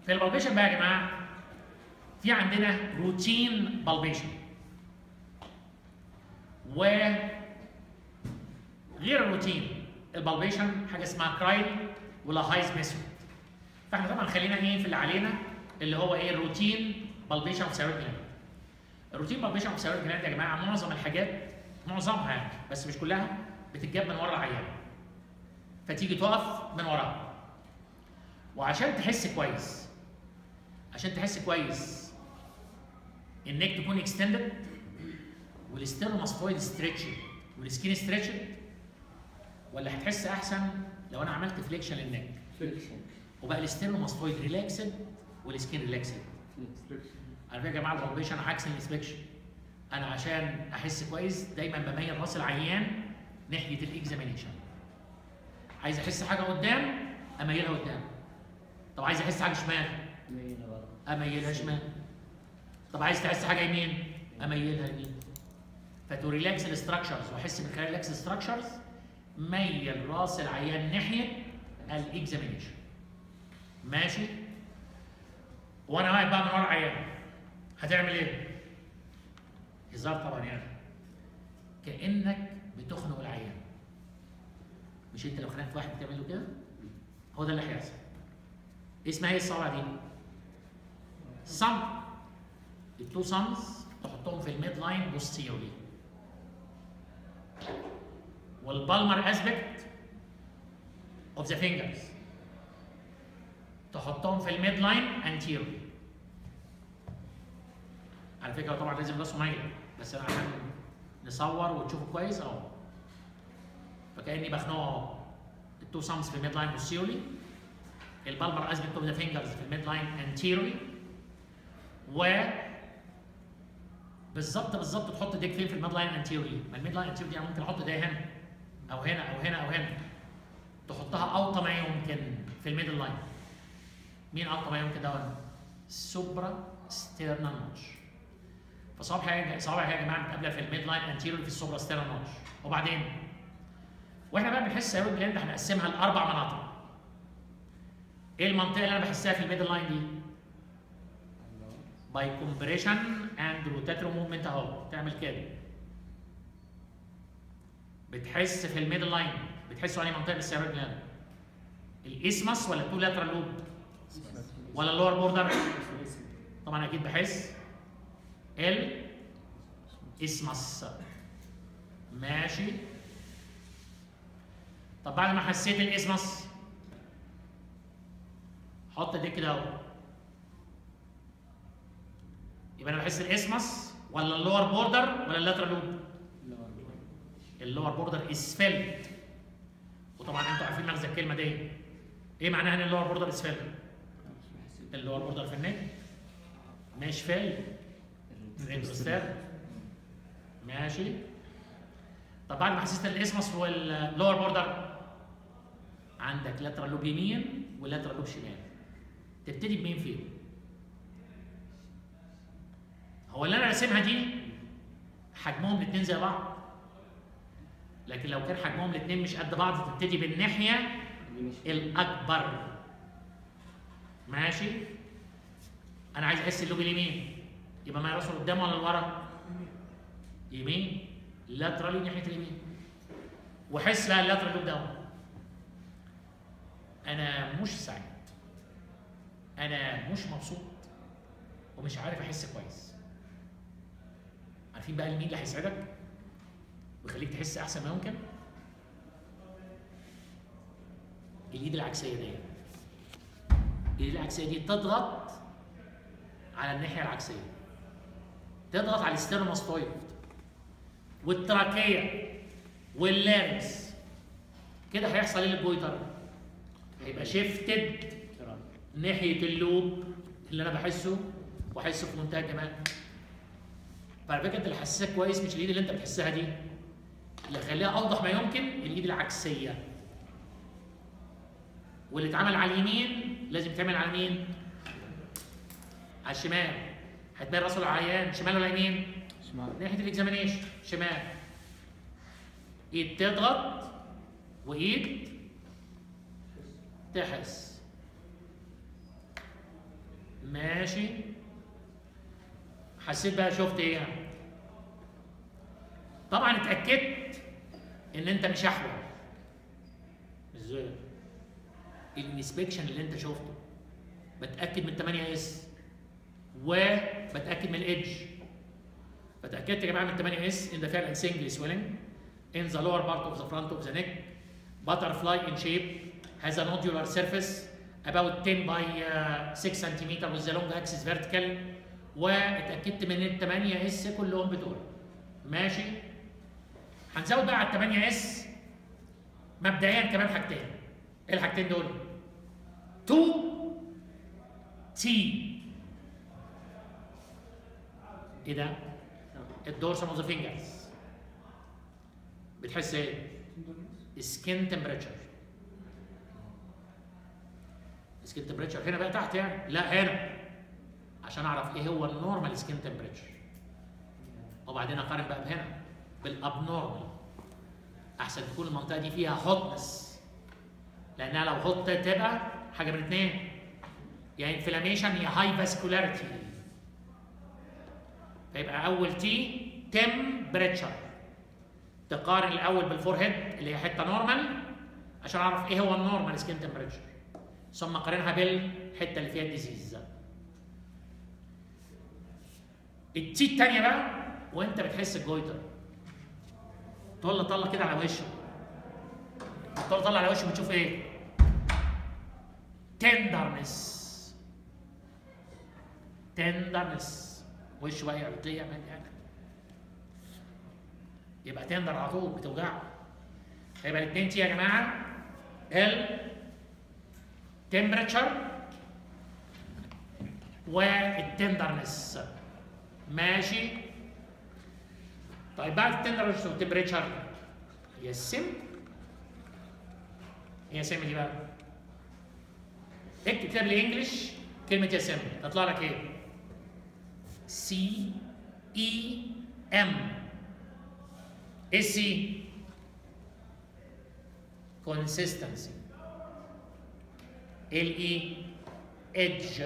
في البالبيشن بقى يا جماعه في عندنا روتين بالبيشن و غير الروتين البالبيشن حاجه اسمها كرايل ولا هايز ميثود فاحنا طبعا خلينا ايه في اللي علينا اللي هو ايه الروتين بالبيشن اوف ثيرويد جلاند الروتين بالبيشن اوف ثيرويد جلاند يا جماعه معظم الحاجات معظمها يعني بس مش كلها بتتجاب من ورا العيان فتيجي تقف من وراها وعشان تحس كويس عشان تحس كويس النك تكون اكستندد والستيرنوماسفويد ستريتشد والسكين ستريتشد ولا هتحس احسن لو انا عملت فليكشن للنك فليكشن وبقى الستيرنوماسفويد ريلاكسد والسكين ريلاكسد فليكشن على فكره يا جماعه البالبيشن عكس الانسبكشن انا عشان احس كويس دايما بميل راس العيان ناحيه الاكزامينيشن عايز احس حاجه قدام اميلها قدام طب عايز احس حاجه شمال مينا بقى اميلها شمال طب عايز تحس حاجه يمين اميلها يمين فتوريلاكس الاستراكشرز واحس من خلال ريلاكس الاستراكشرز ميل راس العيان ناحيه الاكزامينيشن ماشي وانا واقف بقى من ورا العيان هتعمل ايه؟ هزار طبعا يعني كانك بتخنق العيان مش انت لو خنقت واحد بتعمل له كده هو ده اللي هيحصل اسمها ايه الصوابع دي؟ صم التو سمز تحطهم في الميد لاين بوستيرولي والبالمر اسبكت اوف ذا فينجرز تحطهم في الميد لاين انتيرولي على فكره طبعا لازم راسه مايله بس انا عشان نصور وتشوفوا كويس اهو فكاني بخنقه اهو التو سمز في الميد لاين بوستيرولي البالمر اسبكت اوف ذا فينجرز في الميد لاين انتيرولي و بالظبط بالظبط تحط ديك فين في الميد لاين انتيرولي ما الميد لاين انتيرولي يعني ممكن احط ده هنا او هنا او هنا او هنا تحطها اوطى ما يمكن في الميدل لاين مين اوطى ما يمكن ده سوبرا ستيرنال نوتش فصابع صابع يا جماعه متقابله في الميد لاين انتيرولي في السوبرا ستيرنال نوتش وبعدين واحنا بقى بنحس يا جلاند هنقسمها لاربع مناطق ايه المنطقه اللي انا بحسها في الميدل لاين دي؟ باي كومبريشن اند روتاترو موفمنت اهو تعمل كده بتحس في الميدل لاين بتحسوا انهي منطقه بالسيرفر جلاند الاسمس ولا التو لاترال لوب ولا اللور بوردر طبعا اكيد بحس ال اسمس ماشي طب بعد ما حسيت الاسمس حط دي كده اهو يبقى انا بحس الاسمس ولا اللور بوردر ولا اللاترال لوب اللور بوردر اسفلت وطبعا انتوا عارفين مغزى الكلمه دي ايه معناها ان اللور بوردر اسفلت اللور بوردر في النك مش فل الانتروستير ماشي طب بعد ما حسيت الاسمس واللور بوردر عندك لاترال لوب يمين ولاترال لوب شمال تبتدي بمين فيهم هو اللي انا راسمها دي حجمهم الاثنين زي بعض لكن لو كان حجمهم الاثنين مش قد بعض تبتدي بالناحيه الاكبر ماشي انا عايز احس اللوب اليمين يبقى ما راسه قدام ولا لورا يمين لاترالي ناحيه اليمين وحس بقى اللاترال لوب ده انا مش سعيد انا مش مبسوط ومش عارف احس كويس عارفين بقى مين اللي هيسعدك ويخليك تحس احسن ما يمكن الايد العكسيه دي الايد العكسيه دي تضغط على الناحيه العكسيه تضغط على الستيرنوماستويد والتراكيه واللارنكس كده هيحصل ايه للجويتر هيبقى شيفتد ناحيه اللوب اللي انا بحسه واحسه في منتهى الجمال فعلى فكره انت اللي حساسك كويس مش الايد اللي انت بتحسها دي اللي خليها اوضح ما يمكن الايد العكسيه واللي اتعمل على اليمين لازم يتعمل على مين؟ على الشمال هتبان راسه العيان شمال ولا يمين؟ شمال ناحيه الاكزامينيشن شمال ايد تضغط وايد تحس ماشي حسيت بقى شفت ايه يعني طبعا اتاكدت ان انت مش احول ازاي الانسبكشن اللي انت شفته بتاكد من 8 اس وبتاكد من الايدج فتاكدت يا جماعه من 8 اس ان ده فعلا سنجل سويلنج in the lower part of the front of the neck butterfly in shape has a nodular surface about 10 by uh, 6 cm with the long axis vertical واتاكدت من ال 8 اس كلهم بتوع ماشي هنزود بقى على ال 8 اس مبدئيا كمان حاجتين ايه الحاجتين دول 2 تي ايه ده الدورسم اوف ذا فينجرز بتحس ايه سكين تمبريتشر سكين تمبريتشر هنا بقى تحت يعني لا هنا عشان اعرف ايه هو النورمال سكين تمبريتشر وبعدين اقارن بقى بهنا بالابنورمال احسن تكون المنطقه دي فيها هوتنس لانها لو هوت تبقى حاجه من اثنين يا انفلاميشن يا هاي فاسكولاريتي فيبقى اول تي تمبريتشر تقارن الاول بالفور هيد اللي هي حته نورمال عشان اعرف ايه هو النورمال سكين تمبريتشر ثم اقارنها بالحته اللي فيها الديزيز التي الثانيه بقى وانت بتحس الجويتر طلع طلع كده على وشه طلع طلع على وشه بتشوف ايه تندرنس تندرنس وشه بقى يعطيه من يعني يبقى تندر على طول بتوجعه يبقى الاثنين تي يا جماعه ال temperature والتندرنس ماشي طيب بعد التندرنس والتمبريتشر يسم يسم دي بقى اكتب كده بالانجلش كلمة يسم تطلع لك ايه؟ سي اي ام ايه سي؟ consistency ال اي edge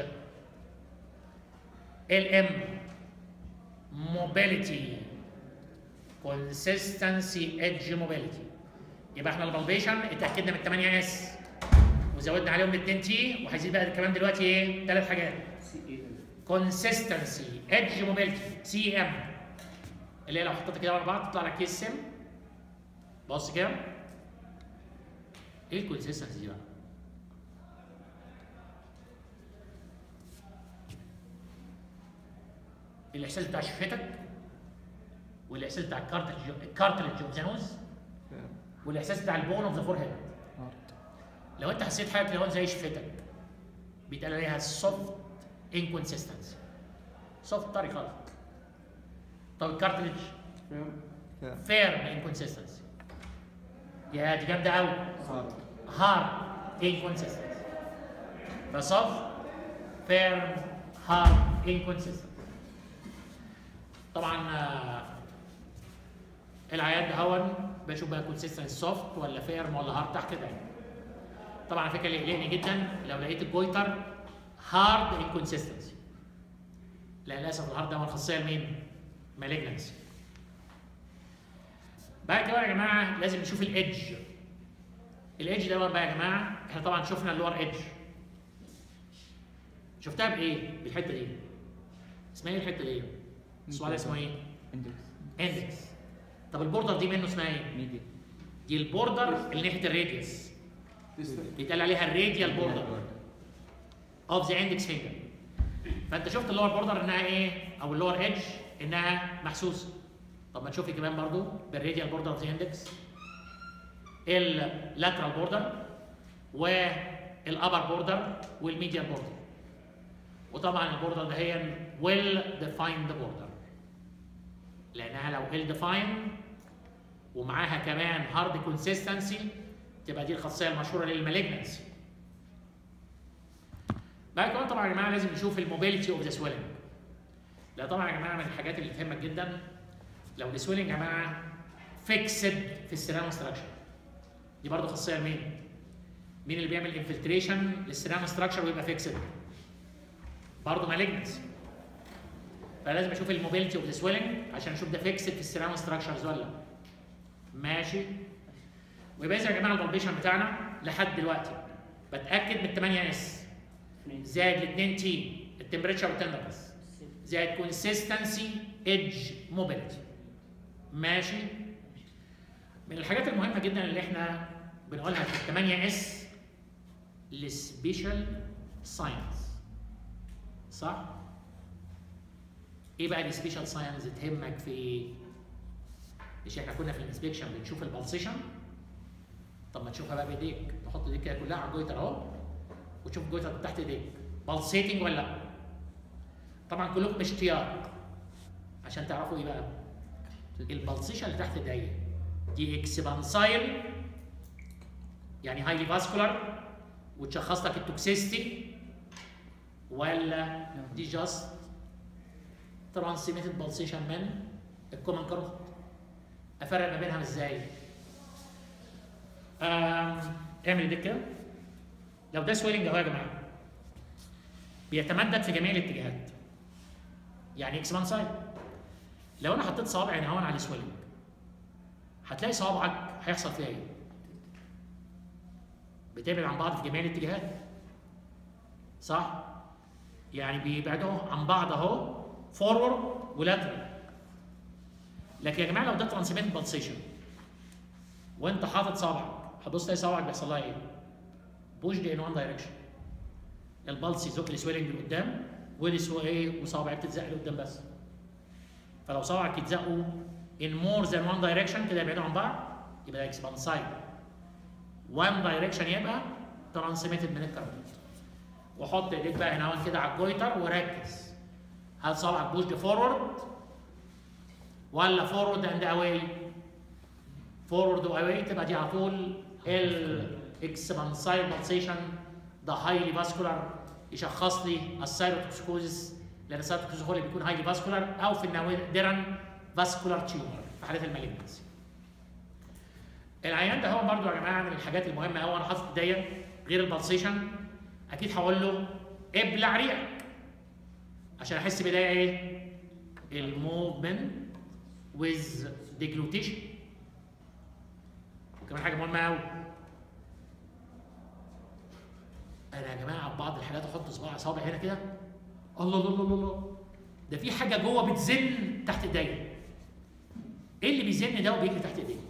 ال ام mobility consistency edge mobility يبقى احنا البلبيشن اتاكدنا من 8 اس وزودنا عليهم ال 2 تي وهيزيد بقى كمان دلوقتي ايه؟ ثلاث حاجات سي اي consistency edge mobility سي ام اللي هي لو حطيتها كده ورا بعض تطلع لك كيس سم بص كده ايه الكونسيستنسي دي بقى؟ الاحساس بتاع شفتك والاحساس بتاع الكارتلج الكارتلج اوف ذا نوز والاحساس بتاع البون اوف ذا فور هيد لو انت حسيت حاجه كده زي شفتك بيتقال عليها سوفت انكونسيستنسي سوفت طري خالص طب الكارتلج فيرم انكونسيستنسي يا دي جامده قوي هارد انكونسيستنسي فسوفت فيرم هارد انكونسيستنسي طبعا آه، العيان ده هون بشوف بقى كونسيستنت سوفت ولا فيرم ولا هارد تحت كده طبعا على فكره اللي يقلقني جدا لو لقيت الجويتر هارد انكونسيستنسي لا للاسف الهارد ده هو الخاصيه لمين؟ مالجنسي بعد كده يا جماعه لازم نشوف الايدج الايدج ده بقى يا جماعه احنا طبعا شفنا اللور ايدج شفتها بايه؟ بالحته دي اسمها ايه الحته دي؟ السؤال ده اسمه ايه؟ اندكس اندكس طب البوردر دي منه اسمها ايه؟ ميديا دي البوردر اللي ناحيه الراديوس بيتقال عليها الراديال بوردر اوف ذا اندكس فينجر فانت شفت اللور بوردر انها ايه؟ او اللور ايدج انها محسوسه طب ما تشوفي كمان برضو بالراديال بوردر اوف ذا اندكس اللاترال بوردر والابر بوردر والميديال بوردر وطبعا البوردر ده هي ويل ديفايند بوردر لانها لو ويل ديفايند ومعاها كمان هارد كونسيستنسي تبقى دي الخاصيه المشهوره للمالجنسي بعد كمان طبعا يا جماعه لازم نشوف الموبيليتي اوف ذا سويلنج لا طبعا يا جماعه من الحاجات اللي تهمك جدا لو السويلنج يا جماعه فيكسد في السيرام ستراكشر دي برضه خاصيه لمين؟ مين اللي بيعمل انفلتريشن للسيرام ستراكشر ويبقى فيكسد؟ برضه مالجنسي فلازم اشوف الموبيلتي اوف ذا سويلنج عشان اشوف ده فيكسد في السيرام ستراكشرز ولا لا. ماشي ويبقى اذا يا جماعه البلبيشن بتاعنا لحد دلوقتي بتاكد من 8 اس زائد ال 2 تي التمبريتشر والتندرنس زائد كونسيستنسي ايدج موبيلتي ماشي من الحاجات المهمه جدا اللي احنا بنقولها في ال 8 اس السبيشال ساينس صح؟ ايه بقى السبيشال ساينس تهمك في ايه؟ مش احنا كنا في الانسبكشن بنشوف البلسيشن طب ما تشوفها بقى بايديك تحط ايديك كده كلها على الجويتر اهو وتشوف الجويتر تحت ايديك بلسيتنج ولا لا طبعا كلكم اشتياق عشان تعرفوا ايه بقى البلسيشن اللي تحت ايديا دي اكسبانسايل يعني هايلي فاسكولار وتشخص لك التوكسيستي ولا دي جاست ترانسميتد بلسيشن من الكومن كاروت افرق ما بينها ازاي؟ آم، اعمل ايديك كده لو ده سويلنج اهو يا جماعه بيتمدد في جميع الاتجاهات يعني اكس مان سايد لو انا حطيت صوابعي هنا هون على السويلنج هتلاقي صوابعك هيحصل فيها ايه؟ بتبعد عن بعض في جميع الاتجاهات صح؟ يعني بيبعدوا عن بعض اهو فورورد ولاترال لكن يا جماعه لو ده ترانسميت بالسيشن وانت حاطط صابعك هتبص تلاقي صابعك بيحصل لها ايه؟ بوشد ان وان دايركشن البلس يزق السويلنج لقدام والسو ايه وصوابعك تتزق لقدام بس فلو صوابعك يتزقوا in more than one direction كده يبعدوا عن بعض يبقى ده اكسبانسايد one direction يبقى ترانسميتد من الكربون وحط ايديك بقى هنا وهنا كده على الجويتر وركز هل صبعك بوشد فورورد ولا فورورد اند اواي فورورد واواي تبقى دي على طول الاكسبانسايد بالسيشن ده هايلي فاسكولار يشخص لي السايروتوكسيكوزيس لان السايروتوكسيكوزيس هو اللي بيكون هايلي فاسكولار او في النوادرن فاسكولار تيومر في حالات المالجنسي العيان ده هو برضو يا جماعه من الحاجات المهمه قوي انا حاطط ايديا غير البلسيشن اكيد هقول له ابلع ريقك عشان احس بايديا ايه؟ الموفمنت ويز ديجلوتيشن وكمان حاجه مهمه قوي انا يا جماعه في بعض الحالات احط صباع صابع هنا كده الله الله الله الله ده في حاجه جوه بتزن تحت ايديا ايه اللي بيزن ده وبيجري تحت ايديك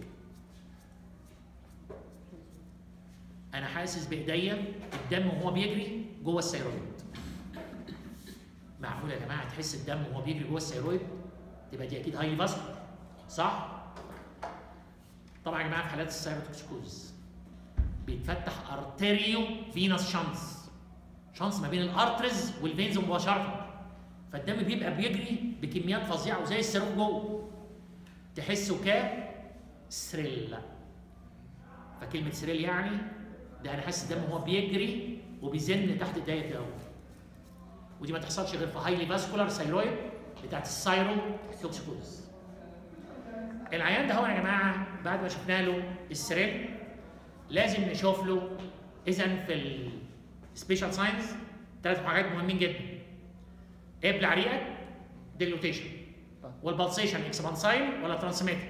انا حاسس بايديا الدم وهو بيجري جوه الثيرويد معقول يا جماعه تحس الدم وهو بيجري جوه الثيرويد تبقى دي اكيد هايلي فاسكولار صح طبعا يا جماعه في حالات السيروتوكسيكوز بيتفتح ارتيريو فينوس شانس شانس ما بين الارترز والفينز مباشره فالدم بيبقى بيجري بكميات فظيعه وزي الصاروخ جوه تحسه ك سريل فكلمه سريل يعني ده انا حاسس الدم وهو بيجري وبيزن تحت ايديا كده اهو ودي ما تحصلش غير في هايلي فاسكولار ثايرويد بتاعت السايرو توكسيكوز العيان ده هو يا جماعه بعد ما شفنا له السريل لازم نشوف له اذا في السبيشال ساينس ثلاث حاجات مهمين جدا ابلع ريقك ديلوتيشن والبلسيشن اكسبانسايل ولا ترانسميتد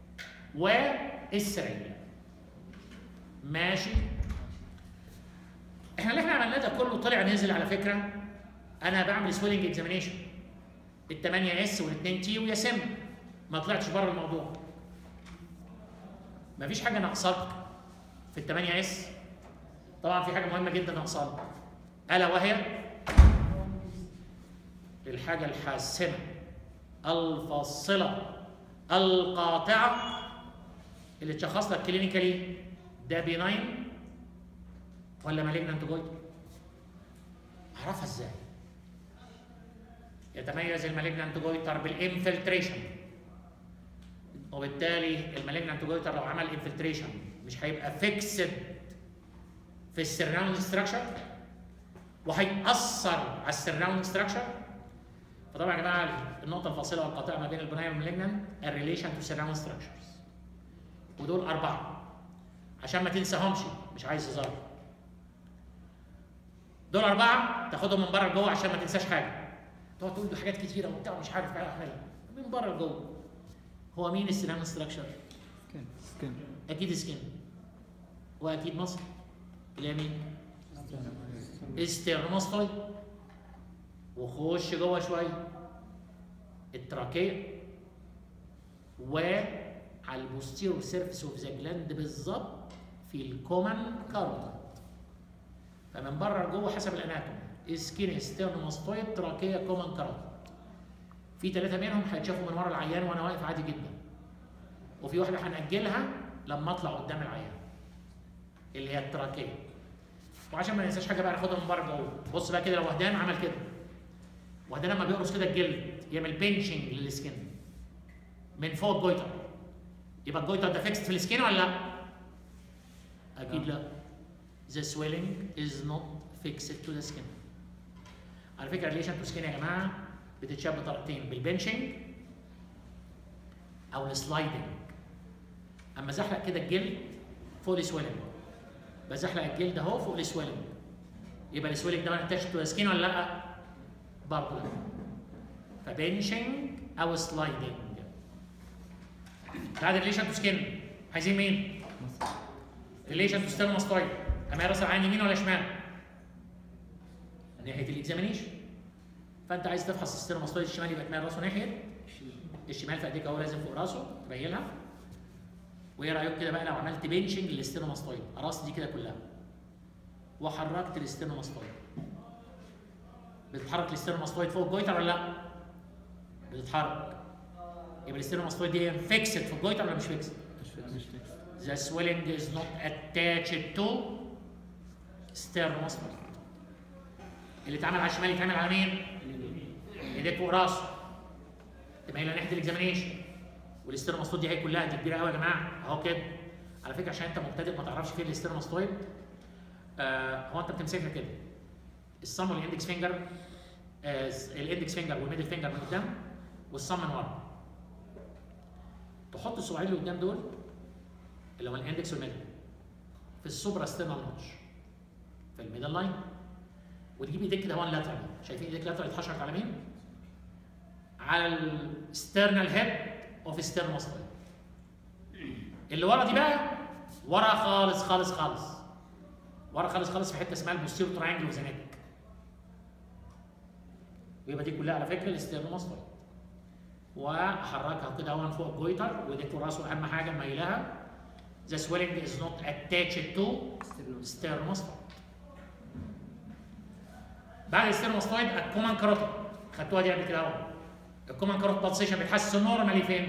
والسريل ماشي احنا اللي احنا عملناه ده كله طلع نزل على فكره انا بعمل سويلنج اكزامينيشن ال 8 اس وال 2 تي ويا سم ما طلعتش بره الموضوع مفيش حاجه ناقصاك في ال 8 اس طبعا في حاجه مهمه جدا ناقصاك الا وهي الحاجه الحاسمه الفاصله القاطعه اللي تشخص لك كلينيكالي ده بيناين ولا مالجنانت جويد اعرفها ازاي يتميز المالجنانت جويتر بالانفلتريشن وبالتالي المالجنانت جويتر لو عمل انفلتريشن مش هيبقى فيكسد في السراوند ستراكشر وهيأثر على السراوند ستراكشر فطبعا يا جماعه النقطه الفاصله والقاطعه ما بين البنايه والمالجنانت الريليشن تو سراوند ستراكشرز ودول اربعه عشان ما تنساهمش مش عايز هزار دول اربعه تاخدهم من بره لجوه عشان ما تنساش حاجه تقعد تقول له حاجات كتيره وبتاع مش عارف بقى اعملها من بره لجوه هو مين السيراميك ستراكشر؟ سكن سكن اكيد سكين واكيد مصر اللي هي مين؟ استرنوماستويد وخش جوه شويه التراكيه وعلى البوستيرور سيرفيس اوف ذا جلاند بالظبط في الكومن كاربون فمن بره لجوه حسب الاناتومي سكين ستيرنوماستويد تراكيه كومن كاربون في ثلاثه منهم هيتشافوا من ورا العيان وانا واقف عادي جدا وفي واحده هنأجلها لما اطلع قدام العيان اللي هي التراكيه وعشان ما ننساش حاجه بقى ناخدها من بره جوه بص بقى كده لو وهدان عمل كده وهدان لما بيقرص كده الجلد يعمل بينشنج للسكن من فوق الجويتر يبقى الجويتر ده فيكست في السكين ولا لا؟ اكيد لا The swelling is not fixed to the skin. على فكره ريليشن تو سكين يا جماعه بتتشاف بطريقتين بالبنشنج او السلايدنج اما زحلق كده الجلد فوق السويلنج بزحلق الجلد اهو فوق السويلنج يبقى السويلنج ده اتاتش تو سكين ولا لا؟ برضه لا فبنشنج او سلايدنج بعد ريليشن تو سكين عايزين مين؟ ريليشن تو ستيرنوماستويد اما راس العين يمين ولا شمال؟ ناحيه الاكزامينيشن فانت عايز تفحص الستيرنوماستويد الشمال يبقى تميل راسه ناحيه الشمال في ايديك اهو لازم فوق راسه تبينها وايه رايك كده بقى لو عملت بنشنج للستيرنوماستويد راس دي كده كلها وحركت الستيرنوماستويد بتتحرك الستيرنوماستويد فوق الجويتر ولا لا؟ بتتحرك يبقى الستيرنوماستويد دي فيكسد في الجويتر ولا مش فيكسد؟ مش فيكس The swelling is not attached to sternum اللي اتعمل على الشمال يتعمل على مين؟ ايديك فوق راسه تميل ناحيه الاكزامينيشن والاسترماستويد دي هي كلها دي كبيره قوي يا جماعه اهو كده على فكره عشان انت مبتدئ ما تعرفش فين الاسترماستويد آه هو انت بتمسكها كده الصم والاندكس فينجر آه الاندكس فينجر والميدل فينجر من قدام والصم من ورا تحط الصباعين اللي قدام دول اللي هو الاندكس والميدل في السوبرا ستيرنال نوتش في الميدل لاين وتجيب ايديك كده هون لاترال شايفين ايديك لاترال اتحشرت على مين؟ على السترنال هيد اوف ستيرنوستويد اللي ورا دي بقى ورا خالص خالص خالص ورا خالص خالص في حته اسمها البوستيرو تراينجل وزنك ويبقى دي كلها على فكره الاسترنوماستويد وحركها كده هون فوق الجويتر وايديك فوق راسه اهم حاجه ميلها The swelling is not attached to ستيرنوستويد بعد الستيرنوستويد الكومان كاروتيد خدتوها دي قبل كده اهو الكومان كاروت بالسيشن بتحسن نورمالي فين؟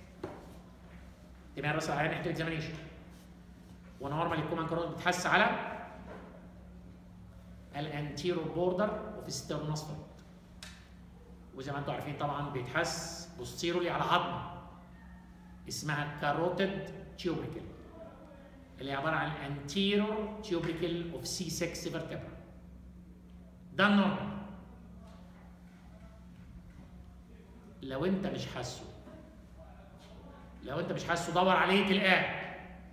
دماغ راس العيان ناحيه الاكزامينيشن ونورمالي الكومان كاروت بتحس على الانتيرور بوردر اوف ستيرنوستويد وزي ما انتم عارفين طبعا بيتحس بوستيرولي على عظمه اسمها كاروتيد تيوبريكل اللي هي عباره عن انتيرور تيوبريكل اوف سي 6 فيرتبرا ده النورمال لو انت مش حاسه لو انت مش حاسه دور عليه تلقاه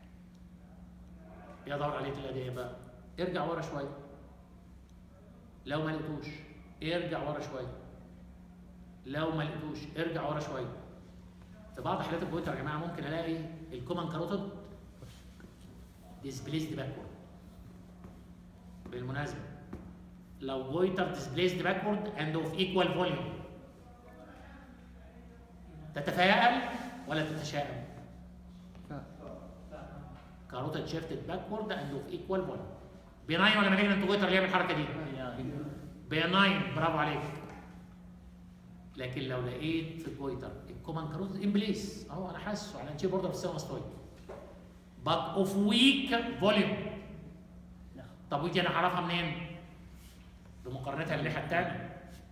يا دور عليه تلقاه دي بقى ارجع ورا شويه لو ما لقيتوش ارجع ورا شويه لو ما لقيتوش ارجع ورا شويه في بعض حالات الجويتر يا جماعه ممكن الاقي الكومن كاروتيد ديسبليسد باكورد بالمناسبه لو جويتر ديسبليسد باكورد اند اوف ايكوال فوليوم تتفائل ولا تتشائم؟ كاروتيد شيفتد باكورد اند اوف ايكوال فوليوم بيناين ولا مالجنت جويتر اللي يعمل الحركه دي؟ بيناين برافو عليك لكن لو لقيت في الجويتر الكومن كاروتيد ان بليس اهو انا حاسه على انتي بوردر في السيرماستويد but of weak volume طب ودي انا هعرفها منين؟ بمقارنتها للناحيه الثانيه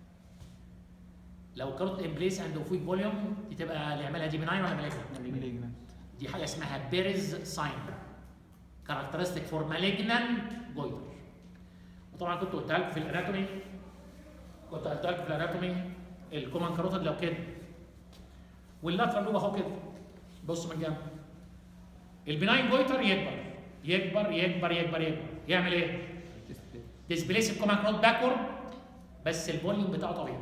لو كاروت ان بليس اند اوف ويك فوليوم دي تبقى اللي يعملها دي بناين ولا مالجنت؟ مالجنت دي حاجه اسمها بيرز ساين كاركترستيك فور مالجنانت جويتر وطبعا كنت قلتها لكم في الاناتومي كنت قلتها لكم في الاناتومي الكومان كاروتيد لو كده واللاترال لوب اهو كده بص من جنب البناين جويتر يكبر يكبر يكبر يكبر يكبر يعمل ايه؟ ديسبليس الكومان كروت باكورد بس الفوليوم بتاعه طبيعي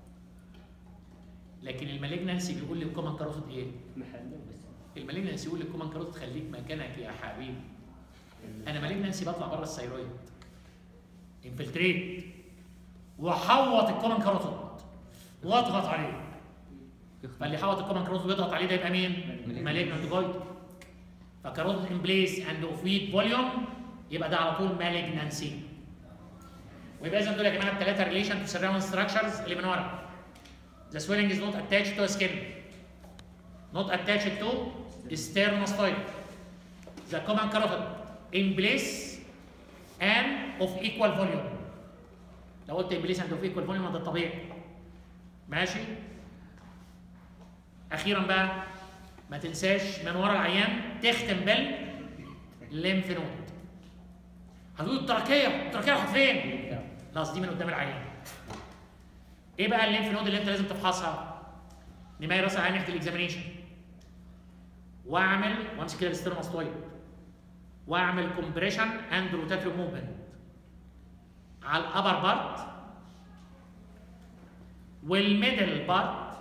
لكن المالجنسي بيقول لي الكومان كروت ايه؟ محله بس المالجنسي يقول لي الكومان كروت خليك مكانك يا حبيبي انا مالجنسي بطلع بره الثيرويد انفلتريت واحوط الكومن كاروتيد واضغط عليه فاللي يحوط الكومن كاروتيد ويضغط عليه ده يبقى مين؟ مالجنت جويد فكاروتيد ان بليس اند اوف ويك فوليوم يبقى ده على طول مالجنسي ويبقى اذا دول يا جماعه الثلاثه ريليشن تو سراوند ستراكشرز اللي من ورا The swelling is not attached to skin not attached to sternostoid the common carotid in place and of equal volume لو قلت in place and of equal volume ده الطبيعي ماشي اخيرا بقى ما تنساش من ورا العيان تختم بالليمف نود هتقول التركيه التركيه راحت فين؟ لا أصل دي من قدام العيان ايه بقى الليمف نود اللي انت لازم تفحصها؟ نماية راس العيان ناحيه الاكزامينيشن واعمل وامسك كده الاسترماستويد واعمل كومبريشن اند روتاتري موفمنت على الابر بارت والميدل بارت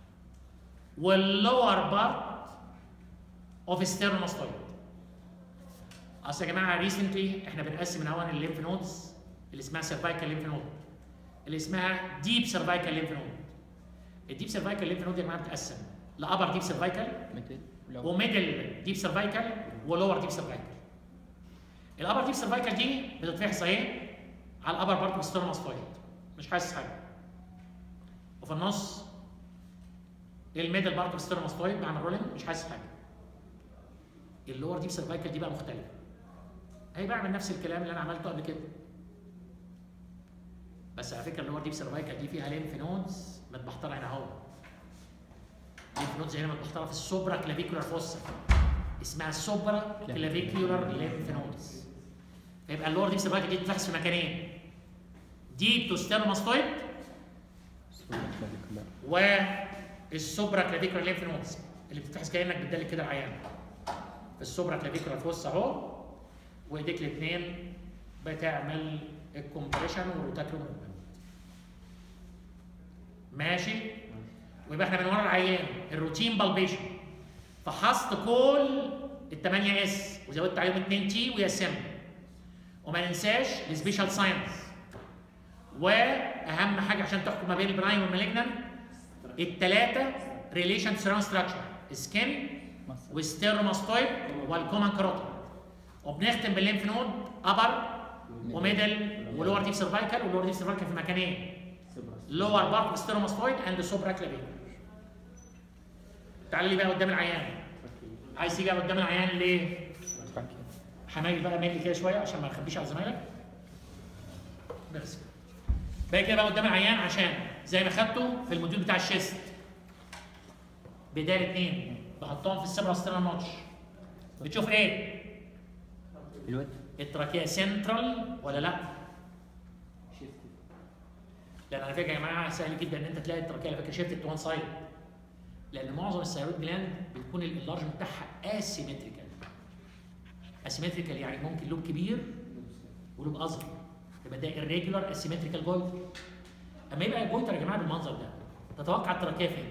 واللور بارت اوف ستيرنوستويد اصل يا جماعه ريسنتلي احنا بنقسم من اول الليمف نودز اللي اسمها سيرفايكال ليمف نود اللي اسمها ديب سيرفايكال ليمف نود الديب سيرفايكال ليمف نود يا جماعه بتقسم لابر ديب سيرفايكال مثل وميدل ديب سيرفايكال ولور ديب سيرفايكال الابر ديب سيرفايكال دي بتتفحص ايه على الابر بارت ستيرنوستويد مش حاسس حاجه وفي النص الميدل بارت ستيرنوستويد بعمل رولينج مش حاسس حاجه اللور ديب سيرفايكال دي بقى مختلفه هي بعمل نفس الكلام اللي انا عملته قبل كده بس على فكره اللور ديب سيرفايكال دي فيها ليمف نودز متبحتره هنا اهو ليمف نودز هنا متبحتره في السوبرا كلافيكولار فوسا اسمها السوبرا كلافيكولار ليمف نودز فيبقى اللور ديب سيرفايكال دي بتتفحص في مكانين ديب تو ستيرنوماستويد والسوبرا كلافيكولار ليمف نودز اللي بتتفحص كانك بتدلك كده العيان في السوبرا كلافيكولار فوسا اهو وايديك الاثنين بتعمل الكومبريشن والروتاترو موفمنت ماشي ويبقى احنا من ورا العيان الروتين بالبيشن فحصت كل ال 8 اس وزودت عليهم 2 تي ويا سم وما ننساش السبيشال ساينس واهم حاجه عشان تحكم ما بين البراين والمالجنان الثلاثه ريليشن سراوند ستراكشر سكين والستيرنوماستويد والكومان كاروتيد وبنختم بالليمف نود ابر وميدل ولور ديب سيرفايكال ولور ديب سيرفايكال في مكانين لور بارت ستيرنوماستويد اند سوبرا كلافيكال تعالى لي بقى قدام العيان عايز تيجي قدام العيان ليه؟ حمايل بقى ميل كده شويه عشان ما نخبيش على زمايلك بس باقي كده بقى قدام العيان عشان زي ما خدته في الموديول بتاع الشيست بدايه اثنين بحطهم في السبرا ستيرن نوتش بتشوف ايه؟ الود التراكيه سنترال ولا لا؟ لان على فكره يا جماعه سهل جدا ان انت تلاقي التراكيه على فكره شيفتد تو وان سايد لان معظم الثيرويد جلاند بتكون اللارج بتاعها اسيمتريكال اسيمتريكال يعني ممكن لوب كبير ولوب اصغر يبقى ده irregular اسيمتريكال جويتر اما يبقى الجويتر يا جماعه بالمنظر ده تتوقع التراكيه فين؟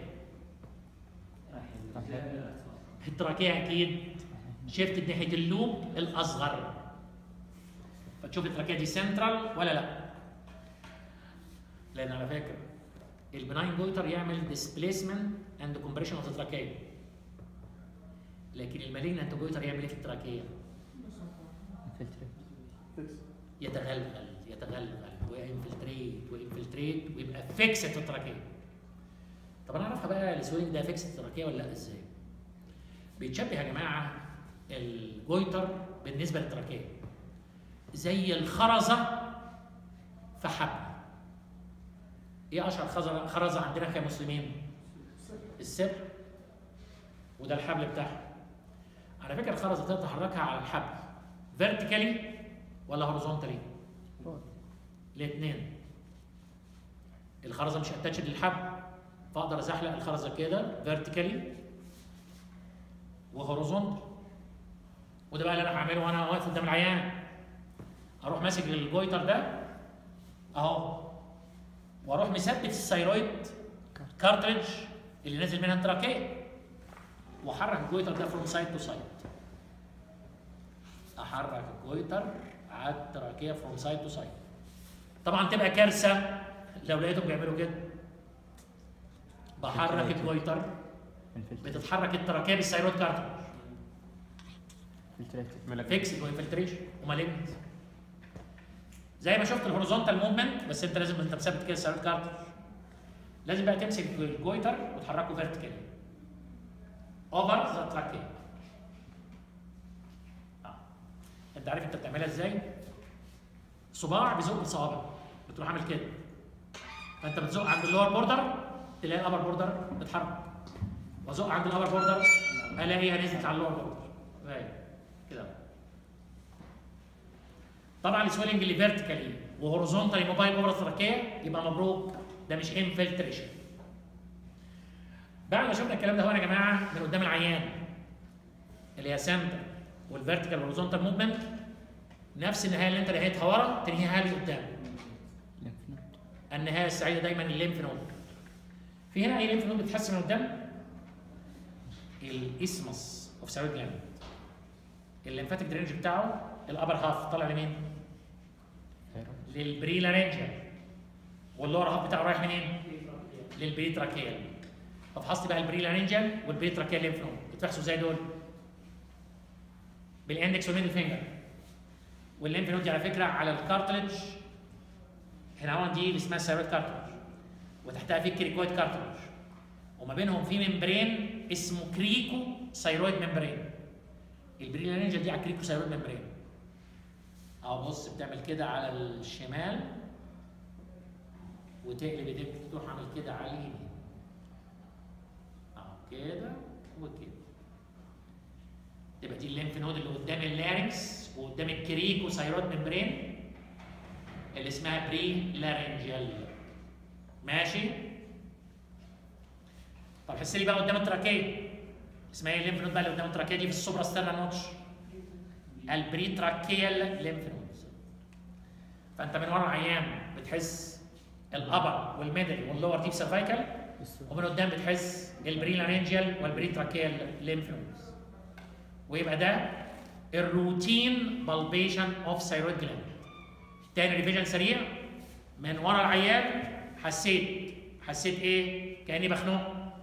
التراكيه اكيد شيفتد ناحيه اللوب الاصغر فتشوف التراكيه دي سنترال ولا لا لان على فكره البناين جويتر يعمل ديسبليسمنت اند كومبريشن اوف التراكيه لكن المالجنت جويتر يعمل ايه في التراكيه؟ انفلتريت يتغلغل يتغلغل وينفلتريت وينفلتريت ويبقى فيكس في التراكيه طب انا اعرفها بقى السوينج ده فيكس في التراكيه ولا لا ازاي؟ بيتشبه يا جماعه الجويتر بالنسبه للتراكيه زي الخرزه في حبل ايه اشهر خرزه خرزه عندنا كمسلمين؟ السر وده الحبل بتاعها على فكره الخرزه تقدر تحركها على الحبل فيرتيكالي ولا هوريزونتالي؟ الاثنين الخرزه مش اتاتشد للحبل فاقدر ازحلق الخرزه كده فيرتيكالي وهوريزونتال وده بقى اللي انا هعمله وانا واقف قدام العيان اروح ماسك الجويتر ده اهو واروح مثبت الثيرويد كارتريج اللي نازل منها التراكيه واحرك الجويتر ده فروم سايد تو سايد احرك الجويتر على التراكيه فروم سايد تو سايد طبعا تبقى كارثه لو لقيتهم بيعملوا كده بحرك الجويتر انفلتريت بتتحرك التراكيه بالثيرويد كارتريج انفلتريت فيكس وانفلتريشن ومالجنت زي ما شفت الهوريزونتال موفمنت بس انت لازم انت مثبت كده الثيرويد كارتريج لازم بقى تمسك الجويتر وتحركه فيرتيكالي اوفر ذا تراكيه انت عارف انت بتعملها ازاي؟ صباع بيزق صوابع بتروح عامل كده فانت بتزق عند اللور بوردر تلاقي الابر بوردر بتحرك وازق عند الابر بوردر الاقيها نزلت على اللور بوردر اهي كده طبعا السويلنج اللي فيرتيكالي وهوريزونتالي موبايل اوفر التراكيه يبقى مبروك ده مش انفلتريشن بعد ما شفنا الكلام ده هو يا جماعه من قدام العيان اللي هي سنتر والفيرتيكال والهوريزونتال موفمنت نفس النهايه اللي انت نهيتها ورا تنهيها لي قدام النهايه السعيده دايما الليمف نود في هنا اي ليمف نود بتحس من قدام الاسمس اوف ثيرويد جلاند الليمفاتيك درينج بتاعه الابر هاف طالع لمين؟ للبري لارنجيال واللور هاف بتاعه رايح منين؟ للبري تراكيال ففحصت بقى البري لارنجيال والبري تراكيال ليمف نود بتفحصوا ازاي دول؟ بالاندكس والميدل فينجر والليمف نود دي على فكره على الكارتلج هنا هون دي اللي اسمها ثيرويد كارتلج وتحتها في الكريكويد كارتلج وما بينهم في ممبرين اسمه كريكو ثيرويد ممبرين البريلانينجا دي على الكريكو ثيرويد ممبرين اهو بص بتعمل كده على الشمال وتقلب ايديك تروح عامل كده على اليمين اهو كده وكده تبقى دي الليمف نود اللي قدام اللارنكس وقدام الكريكو ثيرويد ممبرين اللي اسمها بري لارنجيال ماشي طب حس لي بقى قدام التراكيه اسمها ايه الليمف نود بقى اللي قدام التراكيه دي في السوبرا ستيرنا نوتش البري تراكيال ليمف نودز فانت من ورا العيان بتحس الابر والميدل واللور ديب سيرفايكال ومن قدام بتحس البري لارنجيال والبري تراكيال ليمف نودز ويبقى ده الروتين بالبيشن اوف ثيرويد جلاند تاني ريفيجن سريع من ورا العيان حسيت حسيت ايه كاني بخنق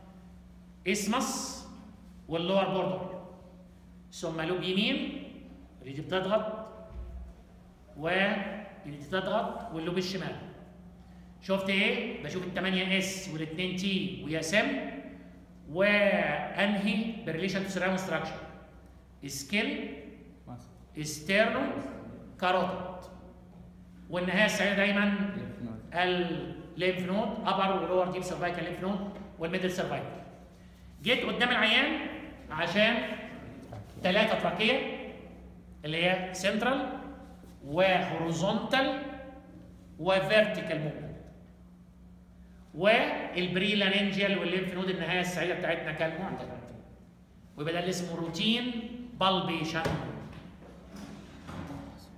اسمس واللور بوردر ثم لوب يمين اللي دي بتضغط واللي دي تضغط واللوب الشمال شفت ايه بشوف ال 8 اس وال 2 تي ويا سم وانهي بريليشن تو سيرام ستراكشر سكيل استيرنو كاروتيد والنهايه السعيده دايما الليمف نود ابر ولور ديب سيرفايكال ليمف نود والميدل سيرفايكال جيت قدام العيان عشان ثلاثه تراكيه اللي هي سنترال وهوريزونتال وفيرتيكال موفمنت والبري لارنجيال والليمف نود النهايه السعيده بتاعتنا كالمعتاد ويبقى ده اللي اسمه روتين بالبيشن